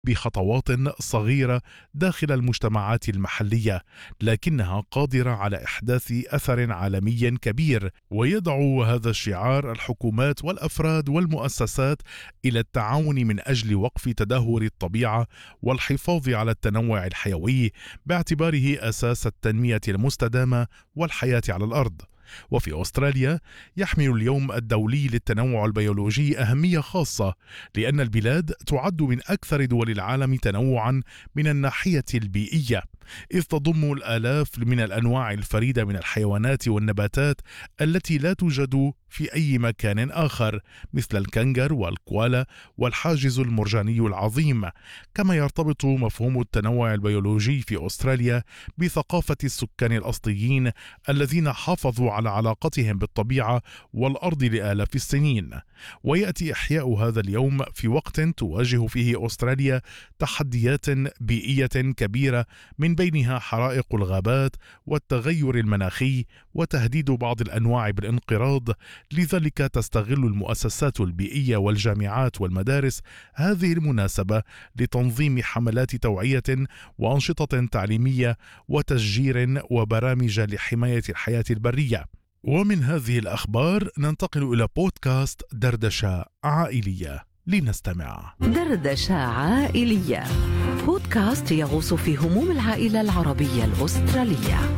بخطوات صغيره داخل المجتمعات المحليه لكنها قادره على احداث اثر عالمي كبير ويدعو هذا الشعار الحكومات والافراد والمؤسسات الى التعاون من اجل وقف تدهور الطبيعه والحفاظ على التنوع الحيوي باعتباره اساس التنميه المستدامه والحياه على الارض وفي أستراليا يحمل اليوم الدولي للتنوع البيولوجي أهمية خاصة لأن البلاد تعد من أكثر دول العالم تنوعا من الناحية البيئية إذ تضم الآلاف من الأنواع الفريدة من الحيوانات والنباتات التي لا توجد في أي مكان آخر مثل الكنغر والكوالا والحاجز المرجاني العظيم كما يرتبط مفهوم التنوع البيولوجي في أستراليا بثقافة السكان الأصليين الذين حافظوا على علاقتهم بالطبيعة والأرض لآلاف السنين ويأتي إحياء هذا اليوم في وقت تواجه فيه أستراليا تحديات بيئية كبيرة من بينها حرائق الغابات والتغير المناخي وتهديد بعض الانواع بالانقراض لذلك تستغل المؤسسات البيئيه والجامعات والمدارس هذه المناسبه لتنظيم حملات توعيه وانشطه تعليميه وتشجير وبرامج لحمايه الحياه البريه ومن هذه الاخبار ننتقل الى بودكاست دردشه عائليه لنستمع دردشه عائليه بودكاست يغوص في هموم العائله العربيه الاستراليه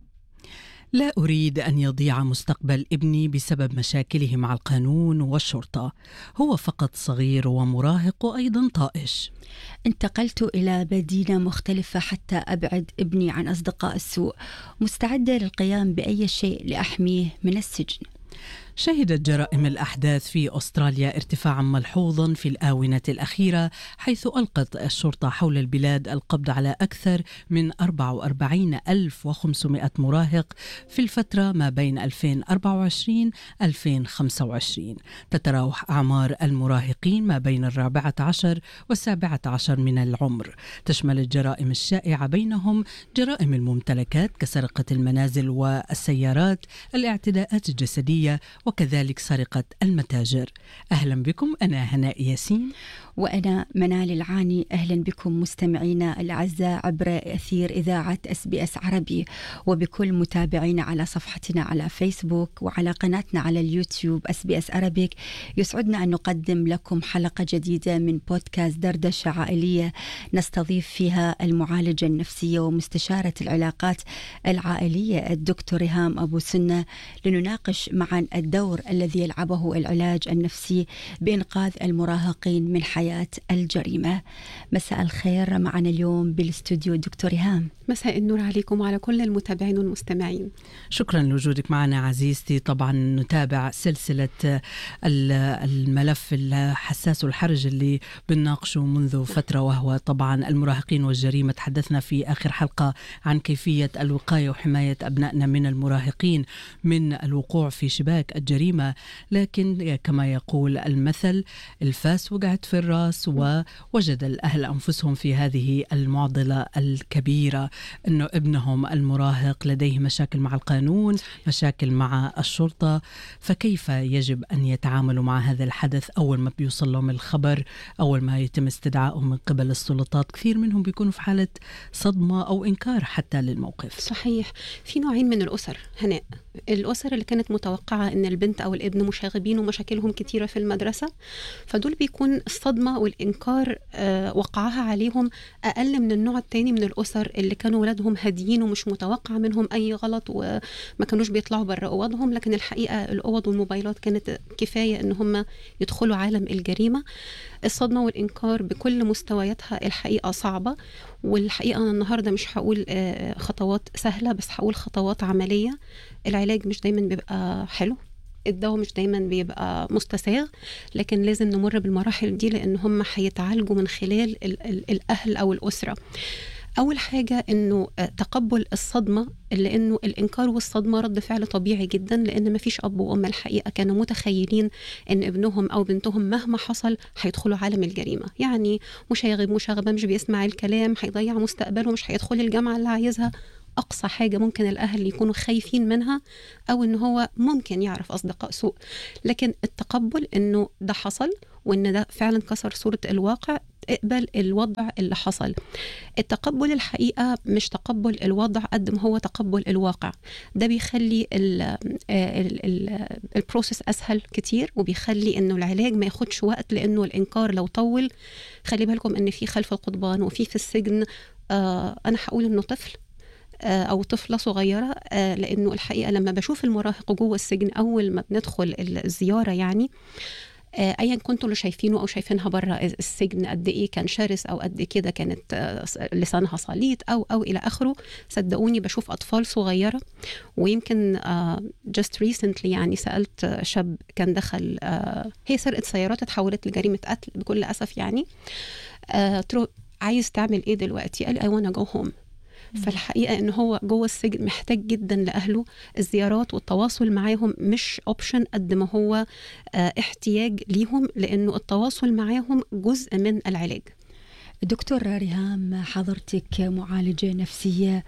لا اريد ان يضيع مستقبل ابني بسبب مشاكله مع القانون والشرطه هو فقط صغير ومراهق وايضا طائش انتقلت الى مدينه مختلفه حتى ابعد ابني عن اصدقاء السوء مستعده للقيام باي شيء لاحميه من السجن شهدت جرائم الأحداث في أستراليا ارتفاعا ملحوظا في الآونة الأخيرة حيث ألقت الشرطة حول البلاد القبض على أكثر من 44500 مراهق في الفترة ما بين 2024 2025 تتراوح أعمار المراهقين ما بين الرابعة عشر والسابعة عشر من العمر تشمل الجرائم الشائعة بينهم جرائم الممتلكات كسرقة المنازل والسيارات الاعتداءات الجسدية وكذلك سرقة المتاجر أهلا بكم أنا هناء ياسين وأنا منال العاني أهلا بكم مستمعينا الأعزاء عبر أثير إذاعة أس بي أس عربي وبكل متابعينا على صفحتنا على فيسبوك وعلى قناتنا على اليوتيوب أس بي أس أرابيك يسعدنا أن نقدم لكم حلقة جديدة من بودكاست دردشة عائلية نستضيف فيها المعالجة النفسية ومستشارة العلاقات العائلية الدكتور ريهام أبو سنة لنناقش معا الدور الذي يلعبه العلاج النفسي بإنقاذ المراهقين من حياة حياة الجريمة مساء الخير معنا اليوم بالاستوديو دكتور هام مساء النور عليكم وعلى كل المتابعين والمستمعين شكرا لوجودك معنا عزيزتي طبعا نتابع سلسلة الملف الحساس والحرج اللي بنناقشه منذ فترة وهو طبعا المراهقين والجريمة تحدثنا في آخر حلقة عن كيفية الوقاية وحماية أبنائنا من المراهقين من الوقوع في شباك الجريمة لكن كما يقول المثل الفاس وقعت في الراس ووجد الأهل أنفسهم في هذه المعضلة الكبيرة أنه ابنهم المراهق لديه مشاكل مع القانون مشاكل مع الشرطة فكيف يجب أن يتعاملوا مع هذا الحدث أول ما بيوصل لهم الخبر أول ما يتم استدعائهم من قبل السلطات كثير منهم بيكونوا في حالة صدمة أو إنكار حتى للموقف صحيح في نوعين من الأسر هناء الأسر اللي كانت متوقعة أن البنت أو الابن مشاغبين ومشاكلهم كتيرة في المدرسة فدول بيكون الصدمة والإنكار آه وقعها عليهم أقل من النوع التاني من الأسر اللي كانوا ولادهم هاديين ومش متوقع منهم أي غلط وما كانوش بيطلعوا بره أوضهم لكن الحقيقة الأوض والموبايلات كانت كفاية أن هم يدخلوا عالم الجريمة الصدمة والإنكار بكل مستوياتها الحقيقة صعبة والحقيقة أنا النهاردة مش هقول خطوات سهلة بس هقول خطوات عملية العلاج مش دايما بيبقى حلو الدواء مش دايما بيبقى مستساغ لكن لازم نمر بالمراحل دي لان هم هيتعالجوا من خلال ال ال الاهل او الاسره اول حاجه انه تقبل الصدمه لانه الانكار والصدمه رد فعل طبيعي جدا لان ما فيش اب وام الحقيقه كانوا متخيلين ان ابنهم او بنتهم مهما حصل هيدخلوا عالم الجريمه يعني مشاغب مشاغبه مش بيسمع الكلام هيضيع مستقبله مش هيدخل الجامعه اللي عايزها اقصى حاجه ممكن الاهل يكونوا خايفين منها او ان هو ممكن يعرف اصدقاء سوء لكن التقبل انه ده حصل وان ده فعلا كسر صوره الواقع اقبل الوضع اللي حصل التقبل الحقيقه مش تقبل الوضع قد ما هو تقبل الواقع ده بيخلي البروسيس اسهل كتير وبيخلي انه العلاج ما ياخدش وقت لانه الانكار لو طول خلي بالكم ان في خلف القضبان وفي في السجن آه انا هقول انه طفل آه، او طفله صغيره آه، لانه الحقيقه لما بشوف المراهق جوه السجن اول ما بندخل الزياره يعني آه، ايا كنتوا اللي شايفينه او شايفينها بره السجن قد ايه كان شرس او قد كده كانت لسانها صليط او او الى اخره صدقوني بشوف اطفال صغيره ويمكن جاست ريسنتلي يعني سالت شاب كان دخل هي سرقه سيارات اتحولت لجريمه قتل بكل اسف يعني عايز تعمل ايه دلوقتي قال اي وانا جو هوم فالحقيقه ان هو جوه السجن محتاج جدا لاهله الزيارات والتواصل معاهم مش اوبشن قد ما هو آه، احتياج ليهم لانه التواصل معاهم جزء من العلاج دكتور ريهام حضرتك معالجة نفسية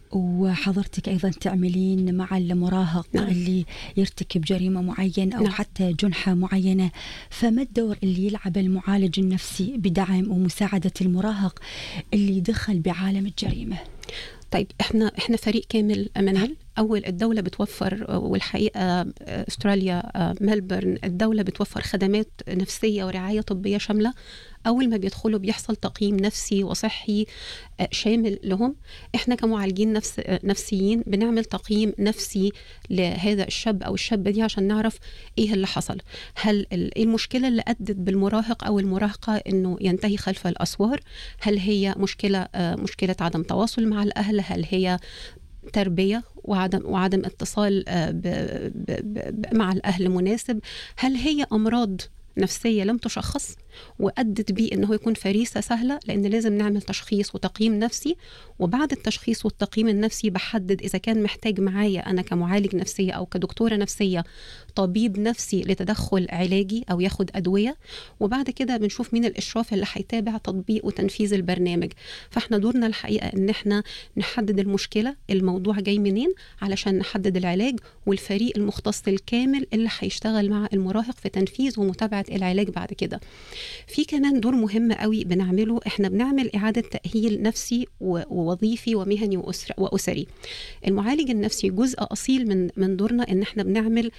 وحضرتك أيضا تعملين مع المراهق نعم. اللي يرتكب جريمة معينة أو نعم. حتى جنحة معينة فما الدور اللي يلعب المعالج النفسي بدعم ومساعدة المراهق اللي دخل بعالم الجريمة؟ طيب احنا احنا فريق كامل منال اول الدوله بتوفر والحقيقه استراليا ملبورن الدوله بتوفر خدمات نفسيه ورعايه طبيه شامله اول ما بيدخلوا بيحصل تقييم نفسي وصحي آه، شامل لهم احنا كمعالجين نفس آه، نفسيين بنعمل تقييم نفسي لهذا الشاب او الشابه دي عشان نعرف ايه اللي حصل هل ايه المشكله اللي ادت بالمراهق او المراهقه انه ينتهي خلف الاسوار هل هي مشكله آه، مشكله عدم تواصل مع الاهل هل هي تربيه وعدم وعدم اتصال ب ب ب مع الاهل مناسب هل هي امراض نفسيه لم تشخص وادت بيه ان هو يكون فريسه سهله لان لازم نعمل تشخيص وتقييم نفسي وبعد التشخيص والتقييم النفسي بحدد اذا كان محتاج معايا انا كمعالج نفسيه او كدكتوره نفسيه طبيب نفسي لتدخل علاجي او ياخد ادويه وبعد كده بنشوف مين الاشراف اللي هيتابع تطبيق وتنفيذ البرنامج فاحنا دورنا الحقيقه ان احنا نحدد المشكله الموضوع جاي منين علشان نحدد العلاج والفريق المختص الكامل اللي هيشتغل مع المراهق في تنفيذ ومتابعه العلاج بعد كده في كمان دور مهم قوي بنعمله احنا بنعمل اعاده تاهيل نفسي ووظيفي ومهني وأسر واسري المعالج النفسي جزء اصيل من من دورنا ان احنا بنعمل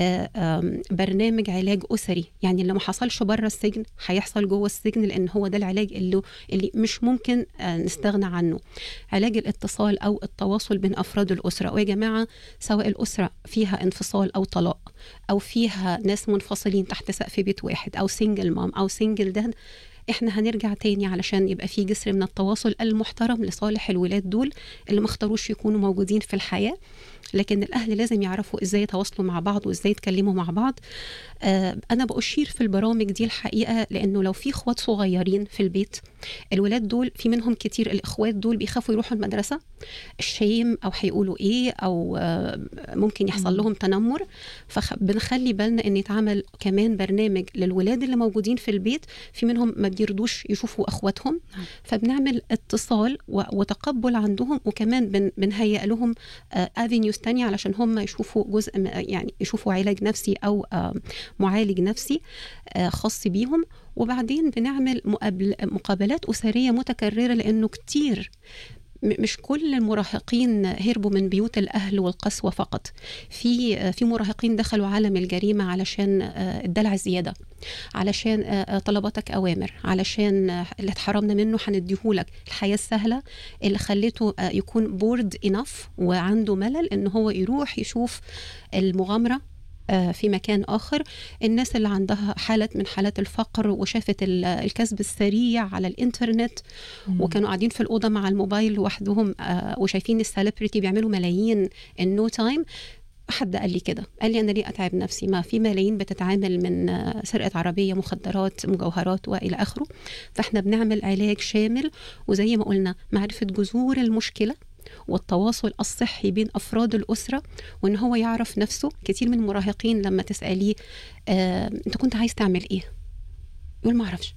آه، برنامج علاج اسري يعني اللي ما حصلش بره السجن هيحصل جوه السجن لان هو ده العلاج اللي اللي مش ممكن آه، نستغنى عنه علاج الاتصال او التواصل بين افراد الاسره ويا جماعه سواء الاسره فيها انفصال او طلاق او فيها ناس منفصلين تحت سقف بيت واحد او سنجل مام او سنجل داد احنا هنرجع تاني علشان يبقى في جسر من التواصل المحترم لصالح الولاد دول اللي ما اختاروش يكونوا موجودين في الحياه لكن الاهل لازم يعرفوا ازاي يتواصلوا مع بعض وازاي يتكلموا مع بعض آه انا بأشير في البرامج دي الحقيقه لانه لو في اخوات صغيرين في البيت الولاد دول في منهم كتير الاخوات دول بيخافوا يروحوا المدرسه الشيم او هيقولوا ايه او آه ممكن يحصل لهم تنمر فبنخلي بالنا ان يتعمل كمان برنامج للولاد اللي موجودين في البيت في منهم ما بيرضوش يشوفوا اخواتهم نعم. فبنعمل اتصال وتقبل عندهم وكمان بنهيئ لهم افينيوز آه تانية علشان هم يشوفوا جزء يعني يشوفوا علاج نفسي او آه معالج نفسي آه خاص بيهم وبعدين بنعمل مقابلات أسرية متكررة لأنه كتير مش كل المراهقين هربوا من بيوت الاهل والقسوه فقط في في مراهقين دخلوا عالم الجريمه علشان آه، الدلع الزياده علشان آه، آه، طلباتك اوامر علشان اللي اتحرمنا منه هنديهولك الحياه السهله اللي خليته يكون بورد انف وعنده ملل ان هو يروح يشوف المغامره آه، في مكان آخر الناس اللي عندها حالة من حالات الفقر وشافت الكسب السريع على الإنترنت مم. وكانوا قاعدين في الأوضة مع الموبايل لوحدهم آه، وشايفين السليبرتي بيعملوا ملايين ان نو تايم حد قال لي كده قال لي انا ليه اتعب نفسي ما في ملايين بتتعامل من آه، سرقه عربيه مخدرات مجوهرات والى اخره فاحنا بنعمل علاج شامل وزي ما قلنا معرفه جذور المشكله والتواصل الصحي بين افراد الاسره وان هو يعرف نفسه كتير من المراهقين لما تساليه آه، انت كنت عايز تعمل ايه يقول ما اعرفش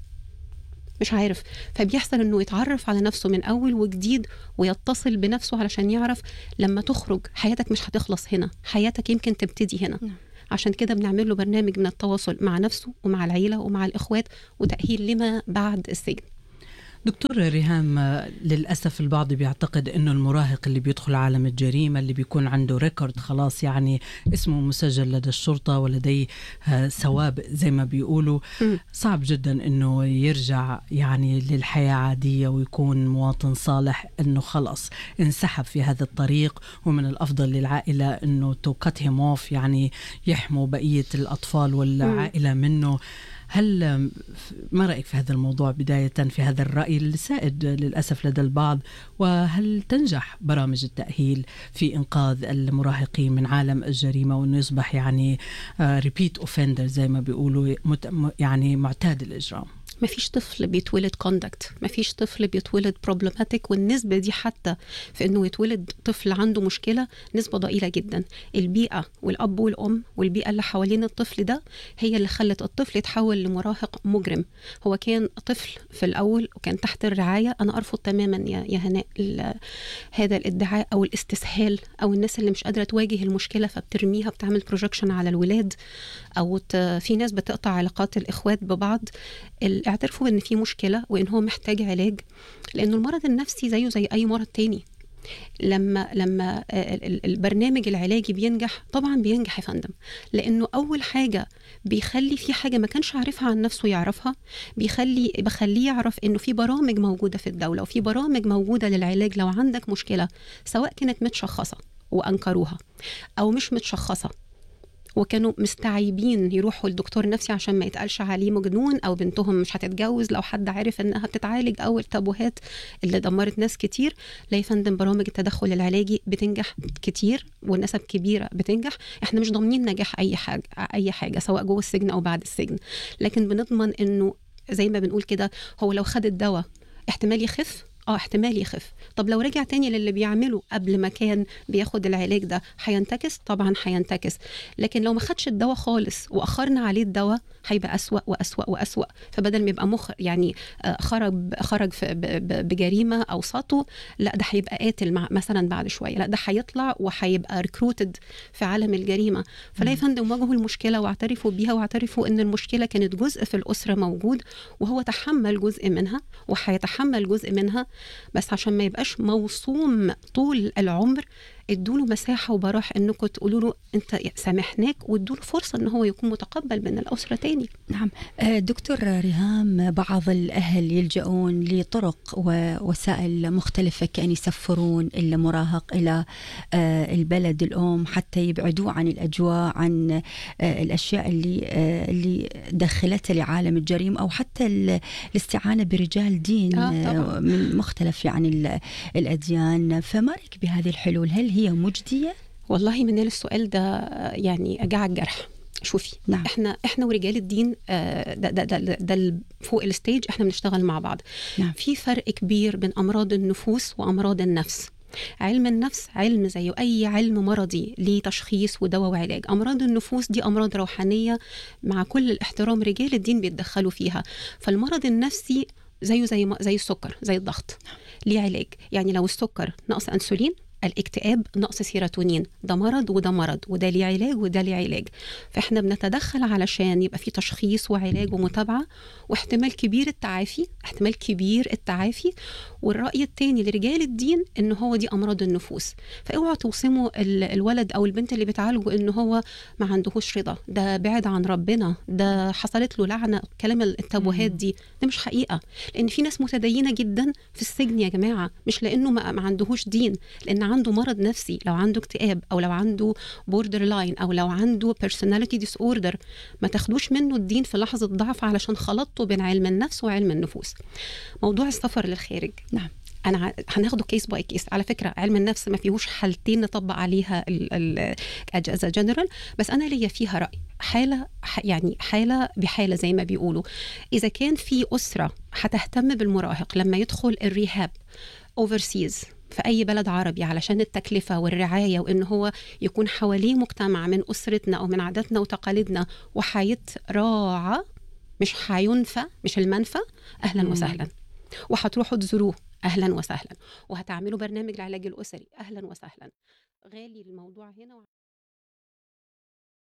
مش عارف فبيحصل انه يتعرف على نفسه من اول وجديد ويتصل بنفسه علشان يعرف لما تخرج حياتك مش هتخلص هنا حياتك يمكن تبتدي هنا نعم. عشان كده بنعمل له برنامج من التواصل مع نفسه ومع العيله ومع الاخوات وتاهيل لما بعد السجن دكتور ريهام للأسف البعض بيعتقد أنه المراهق اللي بيدخل عالم الجريمة اللي بيكون عنده ريكورد خلاص يعني اسمه مسجل لدى الشرطة ولديه سوابق زي ما بيقولوا م. صعب جدا أنه يرجع يعني للحياة عادية ويكون مواطن صالح أنه خلاص انسحب في هذا الطريق ومن الأفضل للعائلة أنه تو كات هيم اوف يعني يحموا بقية الأطفال والعائلة منه هل ما رأيك في هذا الموضوع بداية في هذا الرأي السائد للأسف لدى البعض وهل تنجح برامج التأهيل في إنقاذ المراهقين من عالم الجريمة وأنه يصبح يعني ريبيت أوفندر زي ما بيقولوا يعني معتاد الإجرام ما فيش طفل بيتولد كوندكت ما فيش طفل بيتولد بروبلماتيك والنسبه دي حتى في انه يتولد طفل عنده مشكله نسبه ضئيله جدا البيئه والاب والام والبيئه اللي حوالين الطفل ده هي اللي خلت الطفل يتحول لمراهق مجرم هو كان طفل في الاول وكان تحت الرعايه انا ارفض تماما يا يا هناء هذا الادعاء او الاستسهال او الناس اللي مش قادره تواجه المشكله فبترميها بتعمل بروجكشن على الولاد او في ناس بتقطع علاقات الاخوات ببعض اعترفوا ان في مشكله وان هو محتاج علاج لانه المرض النفسي زيه زي اي مرض تاني لما لما البرنامج العلاجي بينجح طبعا بينجح يا فندم لانه اول حاجه بيخلي في حاجه ما كانش عارفها عن نفسه يعرفها بيخلي بخليه يعرف انه في برامج موجوده في الدوله وفي برامج موجوده للعلاج لو عندك مشكله سواء كانت متشخصه وانكروها او مش متشخصه وكانوا مستعيبين يروحوا لدكتور نفسي عشان ما يتقالش عليه مجنون او بنتهم مش هتتجوز لو حد عارف انها بتتعالج او التابوهات اللي دمرت ناس كتير لا يا فندم برامج التدخل العلاجي بتنجح كتير ونسب كبيره بتنجح احنا مش ضامنين نجاح اي حاجه اي حاجه سواء جوه السجن او بعد السجن لكن بنضمن انه زي ما بنقول كده هو لو خد الدواء احتمال يخف اه احتمال يخف طب لو رجع تاني للي بيعمله قبل ما كان بياخد العلاج ده هينتكس طبعا هينتكس لكن لو ما خدش الدواء خالص واخرنا عليه الدواء هيبقى اسوا واسوا واسوا فبدل ما يبقى مخ يعني خرج خرج بجريمه او سطو لا ده هيبقى قاتل مع مثلا بعد شويه لا ده هيطلع وهيبقى ريكروتد في عالم الجريمه فلا يا فندم واجهوا المشكله واعترفوا بيها واعترفوا ان المشكله كانت جزء في الاسره موجود وهو تحمل جزء منها وهيتحمل جزء منها بس عشان ما يبقاش موصوم طول العمر ادوا له مساحه وبراح انكم تقولوا له انت سامحناك وادوا له فرصه ان هو يكون متقبل من الاسره تاني نعم دكتور ريهام بعض الاهل يلجؤون لطرق ووسائل مختلفه كان يسفرون المراهق الى البلد الام حتى يبعدوه عن الاجواء عن الاشياء اللي اللي دخلته لعالم الجريمه او حتى الاستعانه برجال دين آه من مختلف يعني الاديان فما رايك بهذه الحلول هل هي مجديه والله من السؤال ده يعني جاع الجرح شوفي نعم. احنا احنا ورجال الدين ده ده ده, ده فوق الستيج احنا بنشتغل مع بعض نعم. في فرق كبير بين امراض النفوس وامراض النفس علم النفس علم زي اي علم مرضي ليه تشخيص ودواء وعلاج امراض النفوس دي امراض روحانيه مع كل الاحترام رجال الدين بيتدخلوا فيها فالمرض النفسي زيه زي زي السكر زي الضغط ليه علاج يعني لو السكر نقص انسولين الاكتئاب نقص سيروتونين ده مرض وده مرض وده ليه علاج وده ليه علاج فاحنا بنتدخل علشان يبقى في تشخيص وعلاج ومتابعه واحتمال كبير التعافي احتمال كبير التعافي والراي الثاني لرجال الدين ان هو دي امراض النفوس فاوعوا توصموا الولد او البنت اللي بتعالجوا ان هو ما عندهوش رضا ده بعد عن ربنا ده حصلت له لعنه كلام التابوهات دي ده مش حقيقه لان في ناس متدينه جدا في السجن يا جماعه مش لانه ما, ما عندهوش دين لان عنده مرض نفسي لو عنده اكتئاب او لو عنده بوردر لاين او لو عنده بيرسوناليتي ديس اوردر ما تاخدوش منه الدين في لحظه ضعف علشان خلطته بين علم النفس وعلم النفوس موضوع السفر للخارج نعم انا هناخده كيس باي كيس على فكره علم النفس ما فيهوش حالتين نطبق عليها الاجازه جنرال بس انا ليا فيها راي حاله يعني حاله بحاله زي ما بيقولوا اذا كان في اسره هتهتم بالمراهق لما يدخل الريهاب اوفرسيز في أي بلد عربي علشان التكلفة والرعاية وإن هو يكون حواليه مجتمع من أسرتنا أو من عاداتنا وتقاليدنا وحيتراعى مش حينفى مش المنفى أهلا مم. وسهلا وهتروحوا تزوروه أهلا وسهلا وهتعملوا برنامج العلاج الأسري أهلا وسهلا غالي الموضوع هنا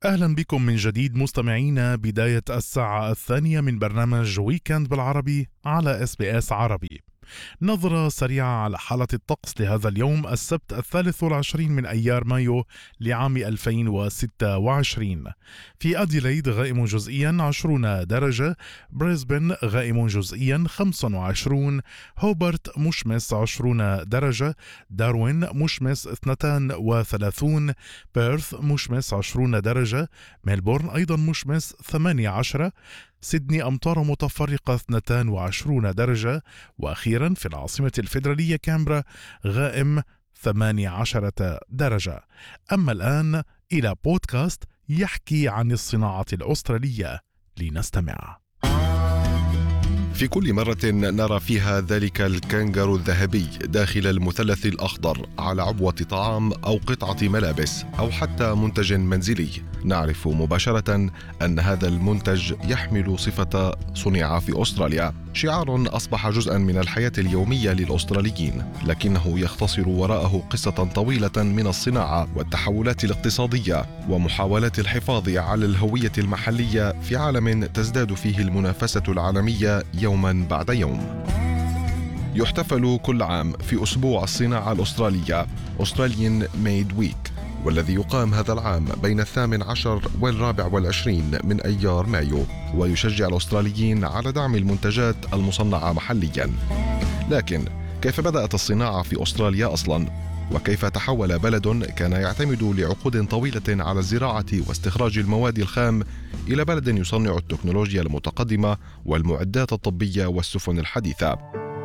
أهلا بكم من جديد مستمعينا بداية الساعة الثانية من برنامج ويكند بالعربي على اس بي اس عربي نظرة سريعة على حالة الطقس لهذا اليوم السبت الثالث والعشرين من أيار مايو لعام 2026 في أديليد غائم جزئيا 20 درجة بريسبن غائم جزئيا 25 هوبرت مشمس 20 درجة داروين مشمس 32 بيرث مشمس 20 درجة ميلبورن أيضا مشمس 18 سيدني أمطار متفرقة 22 درجة وأخيرا في العاصمة الفيدرالية كامبرا غائم 18 درجة أما الآن إلى بودكاست يحكي عن الصناعة الأسترالية لنستمع في كل مرة نرى فيها ذلك الكنغرو الذهبي داخل المثلث الأخضر على عبوة طعام أو قطعة ملابس أو حتى منتج منزلي نعرف مباشرة أن هذا المنتج يحمل صفة صنع في أستراليا شعار أصبح جزءا من الحياة اليومية للأستراليين لكنه يختصر وراءه قصة طويلة من الصناعة والتحولات الاقتصادية ومحاولات الحفاظ على الهوية المحلية في عالم تزداد فيه المنافسة العالمية يوما بعد يوم يحتفل كل عام في أسبوع الصناعة الأسترالية أستراليان ميد ويك والذي يقام هذا العام بين الثامن عشر والرابع والعشرين من أيار مايو ويشجع الأستراليين على دعم المنتجات المصنعة محليا لكن كيف بدأت الصناعة في أستراليا أصلا؟ وكيف تحول بلد كان يعتمد لعقود طويلة على الزراعة واستخراج المواد الخام إلى بلد يصنع التكنولوجيا المتقدمة والمعدات الطبية والسفن الحديثة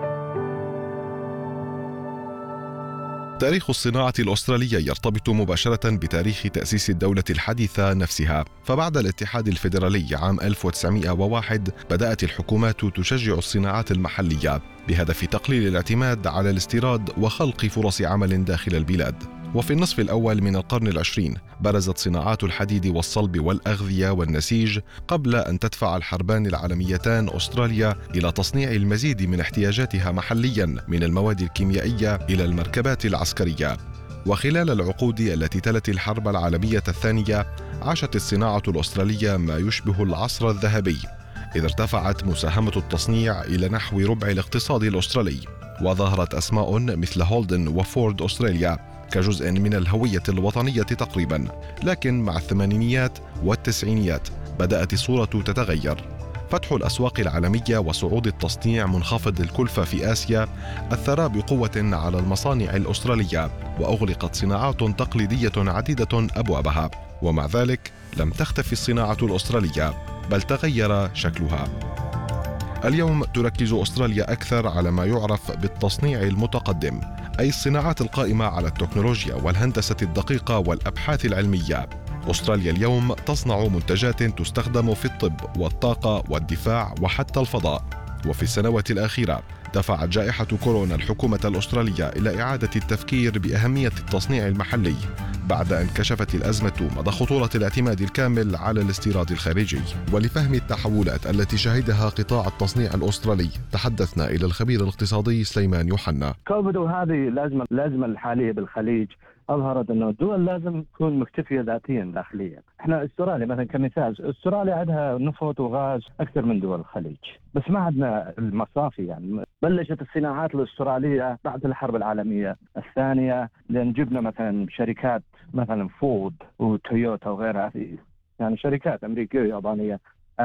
تاريخ الصناعة الأسترالية يرتبط مباشرة بتاريخ تأسيس الدولة الحديثة نفسها، فبعد الاتحاد الفيدرالي عام 1901 بدأت الحكومات تشجع الصناعات المحلية بهدف تقليل الاعتماد على الاستيراد وخلق فرص عمل داخل البلاد. وفي النصف الأول من القرن العشرين برزت صناعات الحديد والصلب والأغذية والنسيج قبل أن تدفع الحربان العالميتان أستراليا إلى تصنيع المزيد من احتياجاتها محليا من المواد الكيميائية إلى المركبات العسكرية وخلال العقود التي تلت الحرب العالمية الثانية عاشت الصناعة الأسترالية ما يشبه العصر الذهبي إذ ارتفعت مساهمة التصنيع إلى نحو ربع الاقتصاد الأسترالي وظهرت أسماء مثل هولدن وفورد أستراليا كجزء من الهوية الوطنية تقريبا لكن مع الثمانينيات والتسعينيات بدأت الصورة تتغير فتح الأسواق العالمية وصعود التصنيع منخفض الكلفة في آسيا أثرا بقوة على المصانع الأسترالية وأغلقت صناعات تقليدية عديدة أبوابها ومع ذلك لم تختفي الصناعة الأسترالية بل تغير شكلها اليوم تركز أستراليا أكثر على ما يعرف بالتصنيع المتقدم أي الصناعات القائمة على التكنولوجيا والهندسة الدقيقة والأبحاث العلمية أستراليا اليوم تصنع منتجات تستخدم في الطب والطاقة والدفاع وحتى الفضاء وفي السنوات الأخيرة دفعت جائحة كورونا الحكومة الأسترالية إلى إعادة التفكير بأهمية التصنيع المحلي بعد أن كشفت الأزمة مدى خطورة الاعتماد الكامل على الاستيراد الخارجي ولفهم التحولات التي شهدها قطاع التصنيع الأسترالي تحدثنا إلى الخبير الاقتصادي سليمان يوحنا كوفيد وهذه الأزمة الأزمة الحالية بالخليج اظهرت انه الدول لازم تكون مكتفيه ذاتيا داخليا، احنا استراليا مثلا كمثال استراليا عندها نفط وغاز اكثر من دول الخليج، بس ما عندنا المصافي يعني بلشت الصناعات الاستراليه بعد الحرب العالميه الثانيه لان جبنا مثلا شركات مثلا فورد وتويوتا وغيرها يعني شركات امريكيه ويابانيه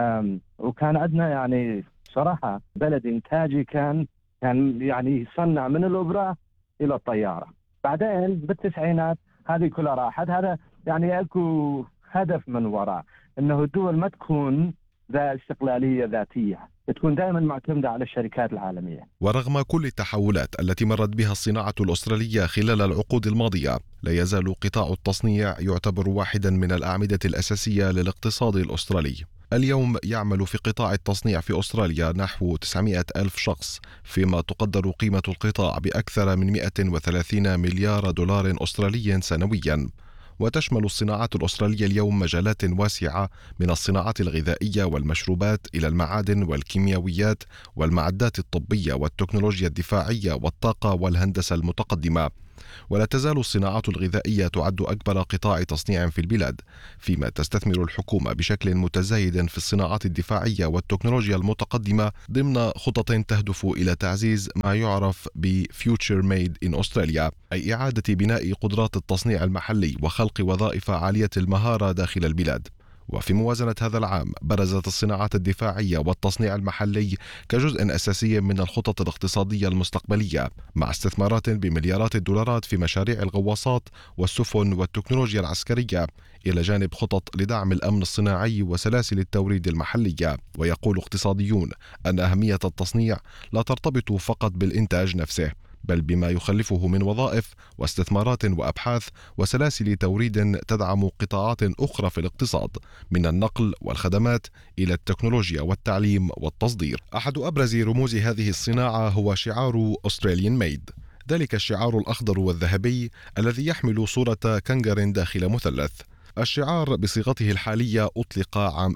وكان عندنا يعني صراحه بلد انتاجي كان كان يعني يصنع من الابره الى الطياره بعدين بالتسعينات هذه كلها راحت هذا يعني اكو هدف من وراء انه الدول ما تكون ذا استقلاليه ذاتيه تكون دائما معتمده على الشركات العالميه. ورغم كل التحولات التي مرت بها الصناعه الاستراليه خلال العقود الماضيه، لا يزال قطاع التصنيع يعتبر واحدا من الاعمده الاساسيه للاقتصاد الاسترالي. اليوم يعمل في قطاع التصنيع في أستراليا نحو 900 ألف شخص فيما تقدر قيمة القطاع بأكثر من 130 مليار دولار أسترالي سنويا وتشمل الصناعات الأسترالية اليوم مجالات واسعة من الصناعات الغذائية والمشروبات إلى المعادن والكيميائيات والمعدات الطبية والتكنولوجيا الدفاعية والطاقة والهندسة المتقدمة ولا تزال الصناعات الغذائية تعد أكبر قطاع تصنيع في البلاد فيما تستثمر الحكومة بشكل متزايد في الصناعات الدفاعية والتكنولوجيا المتقدمة ضمن خطط تهدف إلى تعزيز ما يعرف ب Future Made in Australia أي إعادة بناء قدرات التصنيع المحلي وخلق وظائف عالية المهارة داخل البلاد وفي موازنة هذا العام برزت الصناعات الدفاعية والتصنيع المحلي كجزء أساسي من الخطط الاقتصادية المستقبلية مع استثمارات بمليارات الدولارات في مشاريع الغواصات والسفن والتكنولوجيا العسكرية إلى جانب خطط لدعم الأمن الصناعي وسلاسل التوريد المحلية ويقول اقتصاديون أن أهمية التصنيع لا ترتبط فقط بالإنتاج نفسه بل بما يخلفه من وظائف واستثمارات وابحاث وسلاسل توريد تدعم قطاعات اخرى في الاقتصاد من النقل والخدمات الى التكنولوجيا والتعليم والتصدير. احد ابرز رموز هذه الصناعه هو شعار استراليان ميد. ذلك الشعار الاخضر والذهبي الذي يحمل صوره كنجر داخل مثلث. الشعار بصيغته الحالية أطلق عام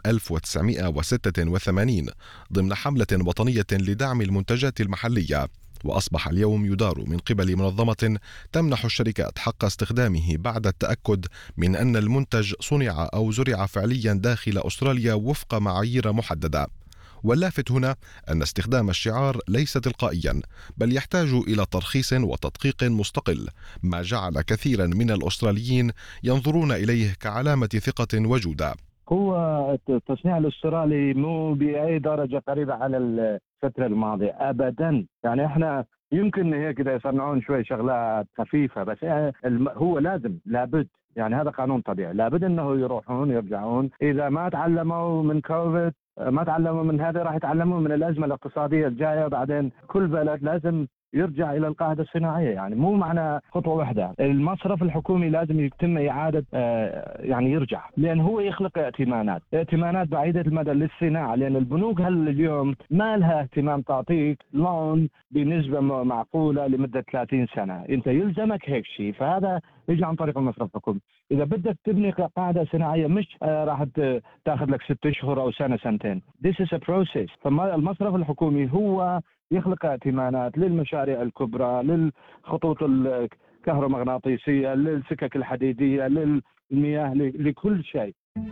1986 ضمن حملة وطنية لدعم المنتجات المحلية واصبح اليوم يدار من قبل منظمه تمنح الشركات حق استخدامه بعد التاكد من ان المنتج صنع او زرع فعليا داخل استراليا وفق معايير محدده واللافت هنا أن استخدام الشعار ليس تلقائيا بل يحتاج إلى ترخيص وتدقيق مستقل ما جعل كثيرا من الأستراليين ينظرون إليه كعلامة ثقة وجودة هو التصنيع الاسترالي مو باي درجه قريبه على الفتره الماضيه ابدا يعني احنا يمكن هيك اذا يصنعون شوي شغلات خفيفه بس هو لازم لابد يعني هذا قانون طبيعي لابد انه يروحون يرجعون اذا ما تعلموا من كوفيد ما تعلموا من هذا راح يتعلمون من الازمه الاقتصاديه الجايه بعدين كل بلد لازم يرجع الى القاعده الصناعيه يعني مو معنى خطوه واحده المصرف الحكومي لازم يتم اعاده آه، يعني يرجع لان هو يخلق ائتمانات ائتمانات بعيده المدى للصناعه لان البنوك هل اليوم ما لها اهتمام تعطيك لون بنسبه معقوله لمده 30 سنه انت يلزمك هيك شيء فهذا يجي عن طريق المصرف الحكومي اذا بدك تبني قاعده صناعيه مش آه، راح تاخذ لك ست اشهر او سنه سنتين this is a process فالمصرف الحكومي هو يخلق ائتمانات للمشاريع الكبرى للخطوط الكهرومغناطيسيه للسكك الحديديه للمياه لكل شيء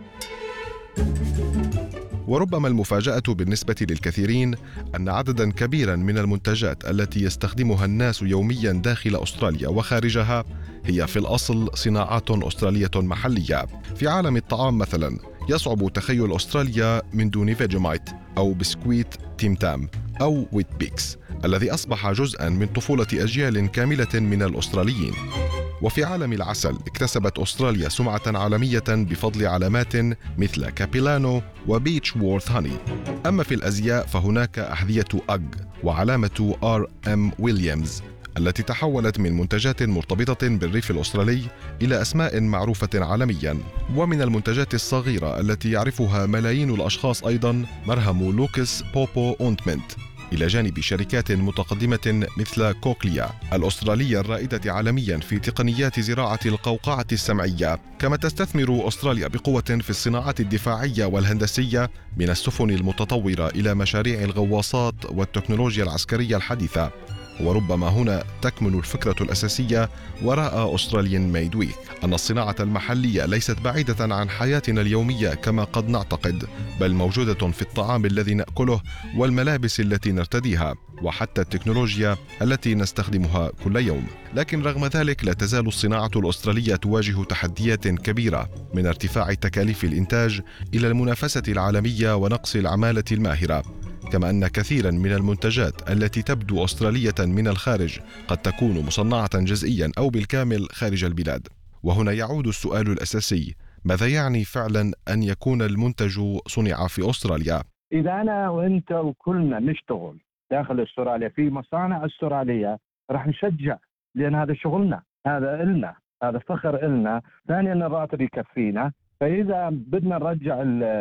وربما المفاجأة بالنسبة للكثيرين أن عددا كبيرا من المنتجات التي يستخدمها الناس يوميا داخل أستراليا وخارجها هي في الأصل صناعات أسترالية محلية في عالم الطعام مثلا يصعب تخيل أستراليا من دون فيجيمايت أو بسكويت تيم تام أو ويت بيكس الذي أصبح جزءا من طفولة أجيال كاملة من الأستراليين وفي عالم العسل اكتسبت أستراليا سمعة عالمية بفضل علامات مثل كابيلانو وبيتش وورث هاني أما في الأزياء فهناك أحذية أج وعلامة آر أم ويليامز التي تحولت من منتجات مرتبطة بالريف الأسترالي إلى أسماء معروفة عالميا ومن المنتجات الصغيرة التي يعرفها ملايين الأشخاص أيضا مرهم لوكس بوبو أونتمنت إلى جانب شركات متقدمة مثل كوكليا الأسترالية الرائدة عالميا في تقنيات زراعة القوقعة السمعية كما تستثمر أستراليا بقوة في الصناعات الدفاعية والهندسية من السفن المتطورة إلى مشاريع الغواصات والتكنولوجيا العسكرية الحديثة وربما هنا تكمن الفكرة الأساسية وراء أستراليان ميد ويك أن الصناعة المحلية ليست بعيدة عن حياتنا اليومية كما قد نعتقد بل موجودة في الطعام الذي نأكله والملابس التي نرتديها وحتى التكنولوجيا التي نستخدمها كل يوم لكن رغم ذلك لا تزال الصناعة الأسترالية تواجه تحديات كبيرة من ارتفاع تكاليف الإنتاج إلى المنافسة العالمية ونقص العمالة الماهرة كما أن كثيرا من المنتجات التي تبدو أسترالية من الخارج قد تكون مصنعة جزئيا أو بالكامل خارج البلاد وهنا يعود السؤال الأساسي ماذا يعني فعلا أن يكون المنتج صنع في أستراليا؟ إذا أنا وأنت وكلنا نشتغل داخل أستراليا في مصانع أسترالية راح نشجع لأن هذا شغلنا هذا إلنا هذا فخر إلنا ثانيا الراتب يكفينا فاذا بدنا نرجع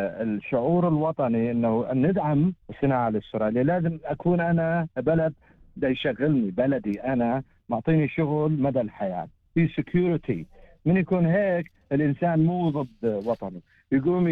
الشعور الوطني انه ندعم الصناعه الاستراليه لازم اكون انا بلد ده يشغلني بلدي انا معطيني شغل مدى الحياه في سكيورتي من يكون هيك الانسان مو ضد وطنه يقوم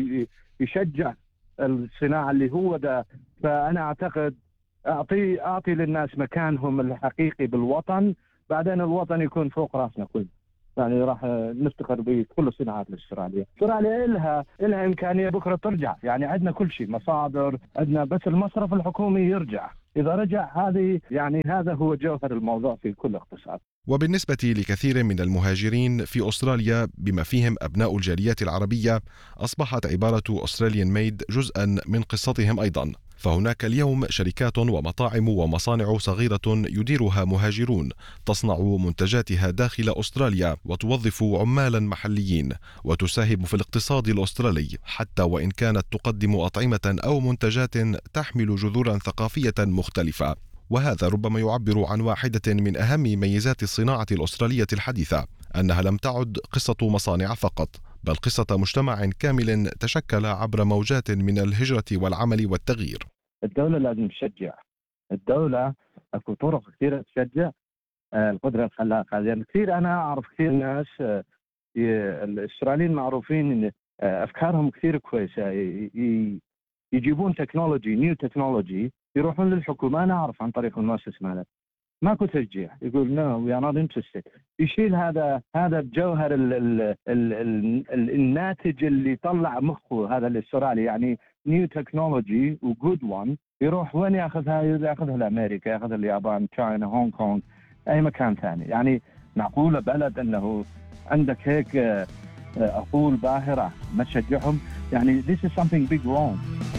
يشجع الصناعه اللي هو ده فانا اعتقد اعطي اعطي للناس مكانهم الحقيقي بالوطن بعدين الوطن يكون فوق راسنا كله يعني راح نفتخر بكل الصناعات الاستراليه، استراليا لها لها امكانيه بكره ترجع، يعني عندنا كل شيء مصادر، عندنا بس المصرف الحكومي يرجع، اذا رجع هذه يعني هذا هو جوهر الموضوع في كل اقتصاد. وبالنسبة لكثير من المهاجرين في أستراليا بما فيهم أبناء الجاليات العربية أصبحت عبارة أستراليان ميد جزءا من قصتهم أيضا فهناك اليوم شركات ومطاعم ومصانع صغيرة يديرها مهاجرون تصنع منتجاتها داخل أستراليا وتوظف عمالا محليين وتساهم في الاقتصاد الأسترالي حتى وإن كانت تقدم أطعمة أو منتجات تحمل جذورا ثقافية مختلفة وهذا ربما يعبر عن واحدة من أهم ميزات الصناعة الأسترالية الحديثة أنها لم تعد قصة مصانع فقط بل قصة مجتمع كامل تشكل عبر موجات من الهجرة والعمل والتغيير الدولة لازم تشجع الدولة اكو طرق كثيرة تشجع آه، القدرة الخلاقة لأن كثير أنا أعرف كثير ناس آه، الأستراليين معروفين إن آه، أفكارهم كثير كويسة يجيبون تكنولوجي نيو تكنولوجي يروحون للحكومه انا اعرف عن طريق المؤسسه مالت ماكو تشجيع يقول نو وي ار نوت انترستد يشيل هذا هذا بجوهر ال ال ال ال الناتج اللي يطلع مخه هذا الاسترالي يعني نيو تكنولوجي وجود وان يروح وين ياخذها؟ ياخذها لامريكا ياخذها اليابان تشاينا هونغ كونغ اي مكان ثاني يعني معقوله بلد انه عندك هيك عقول باهره ما تشجعهم يعني this is something big wrong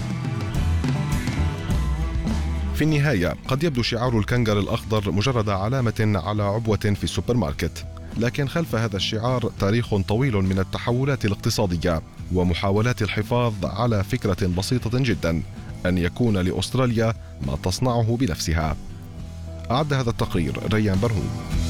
في النهاية قد يبدو شعار الكنغر الأخضر مجرد علامة على عبوة في السوبر ماركت لكن خلف هذا الشعار تاريخ طويل من التحولات الاقتصادية ومحاولات الحفاظ على فكرة بسيطة جدا أن يكون لأستراليا ما تصنعه بنفسها أعد هذا التقرير ريان برهوم